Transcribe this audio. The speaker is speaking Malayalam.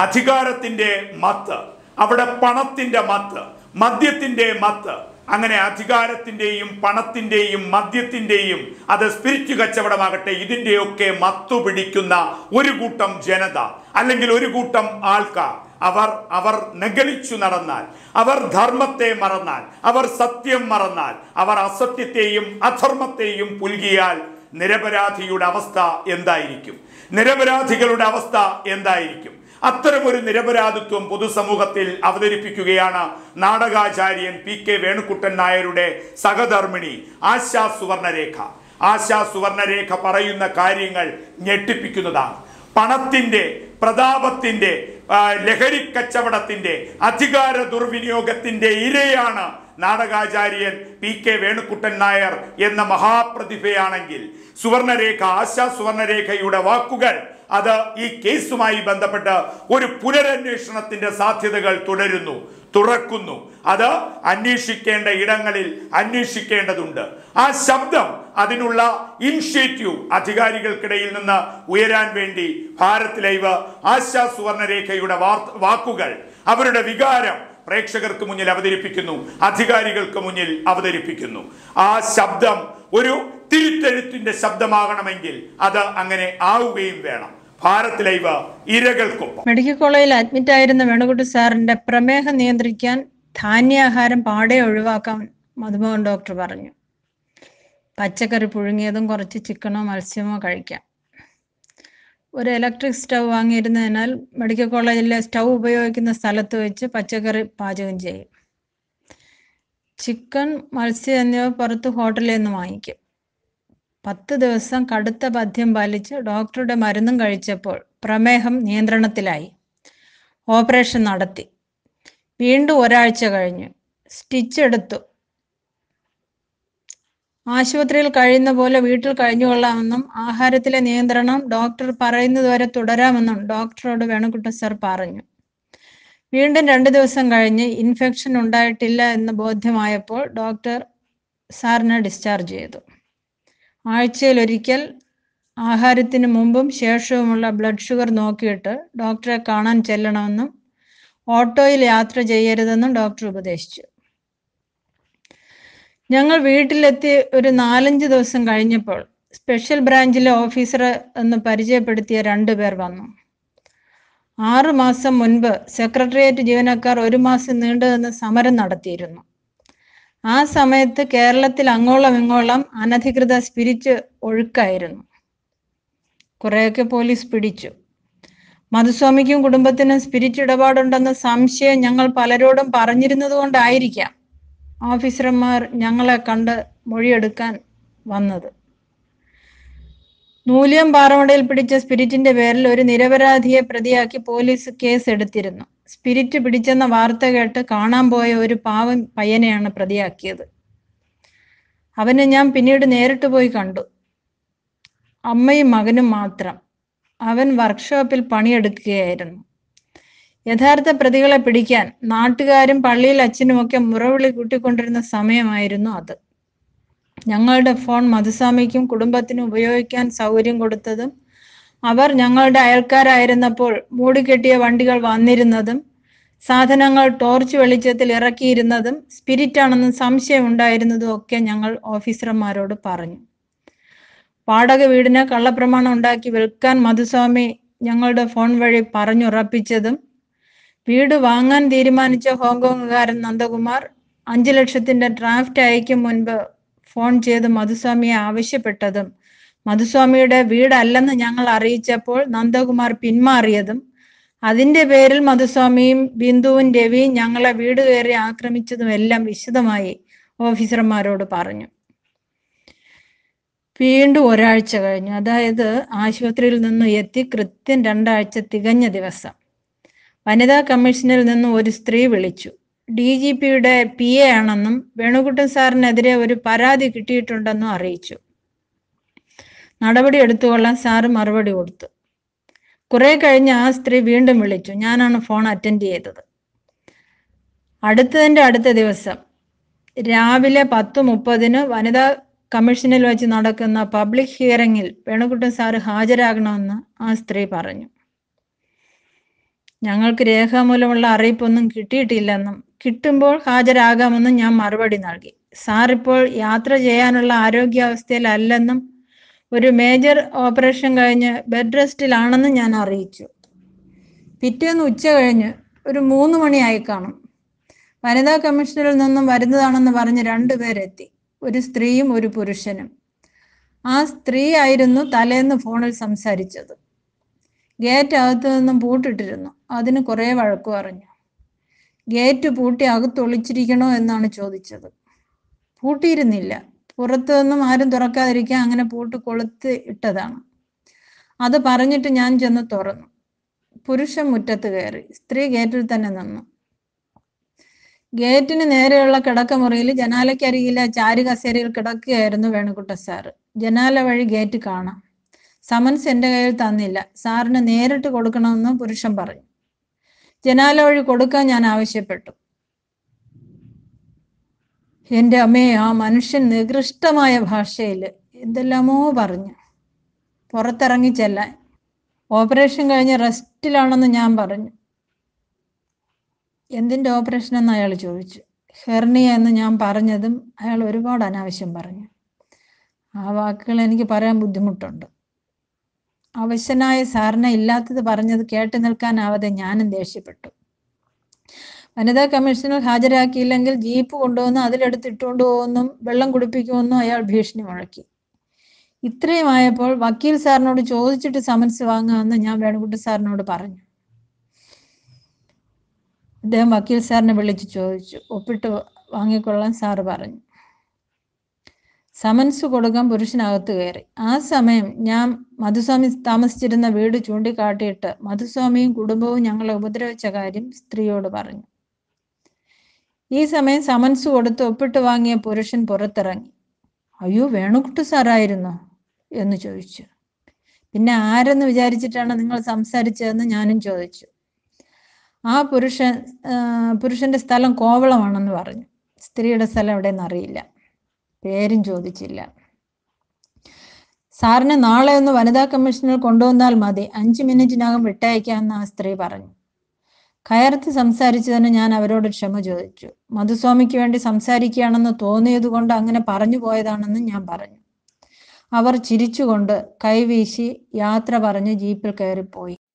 അധികാരത്തിന്റെ മത്ത് അവിടെ പണത്തിന്റെ മത്ത് മദ്യത്തിന്റെ മത്ത് അങ്ങനെ അധികാരത്തിന്റെയും പണത്തിന്റെയും മദ്യത്തിന്റെയും അത് സ്പിരിറ്റ് കച്ചവടമാകട്ടെ ഇതിന്റെയൊക്കെ മത്തു പിടിക്കുന്ന ഒരു കൂട്ടം ജനത അല്ലെങ്കിൽ ഒരു കൂട്ടം ആൾക്കാർ അവർ അവർ നഗളിച്ചു നടന്നാൽ അവർ ധർമ്മത്തെ മറന്നാൽ അവർ സത്യം മറന്നാൽ അവർ അസത്യത്തെയും അധർമ്മത്തെയും പുൽകിയാൽ നിരപരാധിയുടെ അവസ്ഥ എന്തായിരിക്കും നിരപരാധികളുടെ അവസ്ഥ എന്തായിരിക്കും അത്തരമൊരു നിരപരാധിത്വം പൊതുസമൂഹത്തിൽ അവതരിപ്പിക്കുകയാണ് നാടകാചാര്യൻ പി കെ വേണുക്കുട്ടൻ നായരുടെ സഹധർമ്മിണി ആശാ സുവർണരേഖ ആശാ സുവർണരേഖ പറയുന്ന കാര്യങ്ങൾ ഞെട്ടിപ്പിക്കുന്നതാണ് പണത്തിന്റെ പ്രതാപത്തിന്റെ ആ, ലഹരി കച്ചവടത്തിന്റെ അധികാര ദുർവിനിയോഗത്തിന്റെ ഇരയാണ് നാടകാചാര്യൻ പി കെ വേണുക്കുട്ടൻ നായർ എന്ന മഹാപ്രതിഭയാണെങ്കിൽ സുവർണരേഖ ആശാ സുവർണരേഖയുടെ വാക്കുകൾ അത് ഈ കേസുമായി ബന്ധപ്പെട്ട് ഒരു പുനരന്വേഷണത്തിന്റെ സാധ്യതകൾ തുടരുന്നു തുറക്കുന്നു അത് അന്വേഷിക്കേണ്ട ഇടങ്ങളിൽ അന്വേഷിക്കേണ്ടതുണ്ട് ആ ശബ്ദം അതിനുള്ള ഇനിഷ്യേറ്റീവ് അധികാരികൾക്കിടയിൽ നിന്ന് ഉയരാൻ വേണ്ടി ഭാരത് ലൈവ് ആശാ സുവർണരേഖയുടെ വാർത്ത- വാക്കുകൾ അവരുടെ വികാരം പ്രേക്ഷകർക്ക് മുന്നിൽ അവതരിപ്പിക്കുന്നു അധികാരികൾക്ക് മുന്നിൽ അവതരിപ്പിക്കുന്നു ആ ശബ്ദം ഒരു തിരുത്തെഴുത്തിന്റെ ശബ്ദമാകണമെങ്കിൽ അത് അങ്ങനെ ആവുകയും വേണം ഭാരത് ലൈവ് ഇരകൾക്കൊപ്പം മെഡിക്കൽ കോളേജിൽ അഡ്മിറ്റ് ആയിരുന്ന വേണുകുട്ടി സാറിന്റെ പ്രമേഹം നിയന്ത്രിക്കാൻ ധാന്യാഹാരം പാടെ ഒഴിവാക്കാൻ മധുമോഹൻ ഡോക്ടർ പറഞ്ഞു പച്ചക്കറി പുഴുങ്ങിയതും കുറച്ച് ചിക്കനോ മത്സ്യമോ കഴിക്കാം ഒരു ഇലക്ട്രിക് സ്റ്റൗ വാങ്ങിയിരുന്നതിനാൽ മെഡിക്കൽ കോളേജിലെ സ്റ്റൗ ഉപയോഗിക്കുന്ന സ്ഥലത്ത് വെച്ച് പച്ചക്കറി പാചകം ചെയ്യും ചിക്കൻ മത്സ്യം എന്നിവ പുറത്ത് ഹോട്ടലിൽ നിന്ന് വാങ്ങിക്കും പത്ത് ദിവസം കടുത്ത പഥ്യം പാലിച്ച് ഡോക്ടറുടെ മരുന്നും കഴിച്ചപ്പോൾ പ്രമേഹം നിയന്ത്രണത്തിലായി ഓപ്പറേഷൻ നടത്തി വീണ്ടും ഒരാഴ്ച കഴിഞ്ഞു സ്റ്റിച്ച് എടുത്തു ആശുപത്രിയിൽ കഴിയുന്ന പോലെ വീട്ടിൽ കഴിഞ്ഞുകൊള്ളാമെന്നും ആഹാരത്തിലെ നിയന്ത്രണം ഡോക്ടർ പറയുന്നതുവരെ തുടരാമെന്നും ഡോക്ടറോട് വേണുകുട്ടൻ സർ പറഞ്ഞു വീണ്ടും രണ്ട് ദിവസം കഴിഞ്ഞ് ഇൻഫെക്ഷൻ ഉണ്ടായിട്ടില്ല എന്ന് ബോധ്യമായപ്പോൾ ഡോക്ടർ സാറിനെ ഡിസ്ചാർജ് ചെയ്തു ആഴ്ചയിൽ ഒരിക്കൽ ആഹാരത്തിന് മുമ്പും ശേഷവുമുള്ള ബ്ലഡ് ഷുഗർ നോക്കിയിട്ട് ഡോക്ടറെ കാണാൻ ചെല്ലണമെന്നും ഓട്ടോയിൽ യാത്ര ചെയ്യരുതെന്നും ഡോക്ടർ ഉപദേശിച്ചു ഞങ്ങൾ വീട്ടിലെത്തി ഒരു നാലഞ്ച് ദിവസം കഴിഞ്ഞപ്പോൾ സ്പെഷ്യൽ ബ്രാഞ്ചിലെ ഓഫീസർ എന്ന് പരിചയപ്പെടുത്തിയ രണ്ടുപേർ വന്നു ആറു മാസം മുൻപ് സെക്രട്ടേറിയറ്റ് ജീവനക്കാർ ഒരു മാസം നീണ്ടു നിന്ന് സമരം നടത്തിയിരുന്നു ആ സമയത്ത് കേരളത്തിൽ അങ്ങോളം ഇങ്ങോളം അനധികൃത സ്പിരിറ്റ് ഒഴുക്കായിരുന്നു കുറെയൊക്കെ പോലീസ് പിടിച്ചു മധുസ്വാമിക്കും കുടുംബത്തിനും സ്പിരിറ്റ് ഇടപാടുണ്ടെന്ന സംശയം ഞങ്ങൾ പലരോടും പറഞ്ഞിരുന്നത് കൊണ്ടായിരിക്കാം ഓഫീസർമാർ ഞങ്ങളെ കണ്ട് മൊഴിയെടുക്കാൻ വന്നത് നൂലിയം പാറമടയിൽ പിടിച്ച സ്പിരിറ്റിന്റെ പേരിൽ ഒരു നിരപരാധിയെ പ്രതിയാക്കി പോലീസ് കേസ് എടുത്തിരുന്നു സ്പിരിറ്റ് പിടിച്ചെന്ന വാർത്ത കേട്ട് കാണാൻ പോയ ഒരു പാവം പയ്യനെയാണ് പ്രതിയാക്കിയത് അവനെ ഞാൻ പിന്നീട് നേരിട്ട് പോയി കണ്ടു അമ്മയും മകനും മാത്രം അവൻ വർക്ക്ഷോപ്പിൽ പണിയെടുക്കുകയായിരുന്നു യഥാർത്ഥ പ്രതികളെ പിടിക്കാൻ നാട്ടുകാരും പള്ളിയിൽ അച്ഛനുമൊക്കെ മുറവിളി കൂട്ടിക്കൊണ്ടിരുന്ന സമയമായിരുന്നു അത് ഞങ്ങളുടെ ഫോൺ മധുസ്വാമിക്കും കുടുംബത്തിനും ഉപയോഗിക്കാൻ സൗകര്യം കൊടുത്തതും അവർ ഞങ്ങളുടെ അയൽക്കാരായിരുന്നപ്പോൾ മൂടിക്കെട്ടിയ വണ്ടികൾ വന്നിരുന്നതും സാധനങ്ങൾ ടോർച്ച് വെളിച്ചത്തിൽ ഇറക്കിയിരുന്നതും സ്പിരിറ്റാണെന്ന് സംശയം ഉണ്ടായിരുന്നതും ഒക്കെ ഞങ്ങൾ ഓഫീസർമാരോട് പറഞ്ഞു വാടക വീടിന് കള്ളപ്രമാണം ഉണ്ടാക്കി വിൽക്കാൻ മധുസ്വാമി ഞങ്ങളുടെ ഫോൺ വഴി പറഞ്ഞുറപ്പിച്ചതും വീട് വാങ്ങാൻ തീരുമാനിച്ച ഹോങ്കോങ്ങുകാരൻ നന്ദകുമാർ അഞ്ചു ലക്ഷത്തിന്റെ ഡ്രാഫ്റ്റ് അയക്കും മുൻപ് ഫോൺ ചെയ്ത് മധുസ്വാമിയെ ആവശ്യപ്പെട്ടതും മധുസ്വാമിയുടെ വീടല്ലെന്ന് ഞങ്ങൾ അറിയിച്ചപ്പോൾ നന്ദകുമാർ പിന്മാറിയതും അതിന്റെ പേരിൽ മധുസ്വാമിയും ബിന്ദുവും രവിയും ഞങ്ങളെ വീട് കയറി ആക്രമിച്ചതും എല്ലാം വിശദമായി ഓഫീസർമാരോട് പറഞ്ഞു വീണ്ടും ഒരാഴ്ച കഴിഞ്ഞു അതായത് ആശുപത്രിയിൽ നിന്നും എത്തി കൃത്യം രണ്ടാഴ്ച തികഞ്ഞ ദിവസം വനിതാ കമ്മീഷനിൽ നിന്നും ഒരു സ്ത്രീ വിളിച്ചു ഡി ജി പിയുടെ പി എ ആണെന്നും വേണുകുട്ടൻ സാറിനെതിരെ ഒരു പരാതി കിട്ടിയിട്ടുണ്ടെന്നും അറിയിച്ചു നടപടി എടുത്തുകൊള്ളാൻ സാറ് മറുപടി കൊടുത്തു കുറെ കഴിഞ്ഞ് ആ സ്ത്രീ വീണ്ടും വിളിച്ചു ഞാനാണ് ഫോൺ അറ്റൻഡ് ചെയ്തത് അടുത്തതിൻ്റെ അടുത്ത ദിവസം രാവിലെ പത്ത് മുപ്പതിന് വനിതാ കമ്മീഷനിൽ വെച്ച് നടക്കുന്ന പബ്ലിക് ഹിയറിംഗിൽ വേണുകുട്ടൻ സാറ് ഹാജരാകണമെന്ന് ആ സ്ത്രീ പറഞ്ഞു ഞങ്ങൾക്ക് രേഖാമൂലമുള്ള അറിയിപ്പൊന്നും കിട്ടിയിട്ടില്ലെന്നും കിട്ടുമ്പോൾ ഹാജരാകാമെന്നും ഞാൻ മറുപടി നൽകി സാർ ഇപ്പോൾ യാത്ര ചെയ്യാനുള്ള ആരോഗ്യാവസ്ഥയിലല്ലെന്നും ഒരു മേജർ ഓപ്പറേഷൻ കഴിഞ്ഞ് ബെഡ് റെസ്റ്റിലാണെന്നും ഞാൻ അറിയിച്ചു പിറ്റേന്ന് ഉച്ച കഴിഞ്ഞ് ഒരു മൂന്ന് മണിയായി കാണും വനിതാ കമ്മീഷനിൽ നിന്നും വരുന്നതാണെന്ന് പറഞ്ഞ് രണ്ടുപേരെത്തി ഒരു സ്ത്രീയും ഒരു പുരുഷനും ആ സ്ത്രീ ആയിരുന്നു തലേന്ന് ഫോണിൽ സംസാരിച്ചത് ഗേറ്റ് അകത്തു നിന്നും പൂട്ടിട്ടിരുന്നു അതിന് കുറേ വഴക്കു പറഞ്ഞു ഗേറ്റ് പൂട്ടി അകത്തൊളിച്ചിരിക്കണോ എന്നാണ് ചോദിച്ചത് പൂട്ടിയിരുന്നില്ല പുറത്തു നിന്നും ആരും തുറക്കാതിരിക്കാൻ അങ്ങനെ പൂട്ട് കൊളുത്ത് ഇട്ടതാണ് അത് പറഞ്ഞിട്ട് ഞാൻ ചെന്ന് തുറന്നു പുരുഷൻ മുറ്റത്ത് കയറി സ്ത്രീ ഗേറ്റിൽ തന്നെ നിന്നു ഗേറ്റിന് നേരെയുള്ള കിടക്കമുറിയിൽ ജനാലയ്ക്കരികിലെ ചാരു കസേരയിൽ കിടക്കുകയായിരുന്നു വേണുകുട്ട സാറ് ജനാല വഴി ഗേറ്റ് കാണാം സമൻസ് എൻ്റെ കയ്യിൽ തന്നില്ല സാറിന് നേരിട്ട് കൊടുക്കണമെന്ന് പുരുഷൻ പറഞ്ഞു ജനാല വഴി കൊടുക്കാൻ ഞാൻ ആവശ്യപ്പെട്ടു എൻ്റെ അമ്മേ ആ മനുഷ്യൻ നികൃഷ്ടമായ ഭാഷയിൽ എന്തെല്ലാമോ പറഞ്ഞു പുറത്തിറങ്ങി ചെല്ലാൻ ഓപ്പറേഷൻ കഴിഞ്ഞ് റെസ്റ്റിലാണെന്ന് ഞാൻ പറഞ്ഞു എന്തിൻ്റെ ഓപ്പറേഷൻ എന്ന് അയാൾ ചോദിച്ചു ഹെർണിയ എന്ന് ഞാൻ പറഞ്ഞതും അയാൾ ഒരുപാട് അനാവശ്യം പറഞ്ഞു ആ വാക്കുകൾ എനിക്ക് പറയാൻ ബുദ്ധിമുട്ടുണ്ട് അവശനായ സാറിനെ ഇല്ലാത്തത് പറഞ്ഞത് കേട്ടു നിൽക്കാനാവാതെ ഞാനും ദേഷ്യപ്പെട്ടു വനിതാ കമ്മീഷനിൽ ഹാജരാക്കിയില്ലെങ്കിൽ ജീപ്പ് കൊണ്ടുവന്ന് അതിലെടുത്ത് ഇട്ടുകൊണ്ട് പോകുമെന്നും വെള്ളം കുടിപ്പിക്കുമെന്നും അയാൾ ഭീഷണി മുഴക്കി ഇത്രയും ആയപ്പോൾ വക്കീൽ സാറിനോട് ചോദിച്ചിട്ട് സമൻസ് വാങ്ങാമെന്ന് ഞാൻ വേണുകുട്ടി സാറിനോട് പറഞ്ഞു അദ്ദേഹം വക്കീൽ സാറിനെ വിളിച്ച് ചോദിച്ചു ഒപ്പിട്ട് വാങ്ങിക്കൊള്ളാൻ സാറ് പറഞ്ഞു സമൻസ് കൊടുക്കാൻ പുരുഷനകത്ത് കയറി ആ സമയം ഞാൻ മധുസ്വാമി താമസിച്ചിരുന്ന വീട് ചൂണ്ടിക്കാട്ടിയിട്ട് മധുസ്വാമിയും കുടുംബവും ഞങ്ങളെ ഉപദ്രവിച്ച കാര്യം സ്ത്രീയോട് പറഞ്ഞു ഈ സമയം സമൻസ് കൊടുത്ത് ഒപ്പിട്ട് വാങ്ങിയ പുരുഷൻ പുറത്തിറങ്ങി അയ്യോ വേണുകുട്ടി സാറായിരുന്നോ എന്ന് ചോദിച്ചു പിന്നെ ആരെന്ന് വിചാരിച്ചിട്ടാണ് നിങ്ങൾ സംസാരിച്ചതെന്ന് ഞാനും ചോദിച്ചു ആ പുരുഷൻ പുരുഷന്റെ സ്ഥലം കോവളമാണെന്ന് പറഞ്ഞു സ്ത്രീയുടെ സ്ഥലം എവിടെയെന്ന് അറിയില്ല പേരും ചോദിച്ചില്ല സാറിനെ നാളെ ഒന്ന് വനിതാ കമ്മീഷനിൽ കൊണ്ടുവന്നാൽ മതി അഞ്ച് മിനിറ്റിനകം വിട്ടയക്കാമെന്ന് ആ സ്ത്രീ പറഞ്ഞു കയർത്ത് സംസാരിച്ചതിന് ഞാൻ അവരോട് ക്ഷമ ചോദിച്ചു മധുസ്വാമിക്ക് വേണ്ടി സംസാരിക്കുകയാണെന്ന് തോന്നിയത് കൊണ്ട് അങ്ങനെ പറഞ്ഞു പോയതാണെന്ന് ഞാൻ പറഞ്ഞു അവർ ചിരിച്ചുകൊണ്ട് കൈവീശി യാത്ര പറഞ്ഞ് ജീപ്പിൽ കയറിപ്പോയി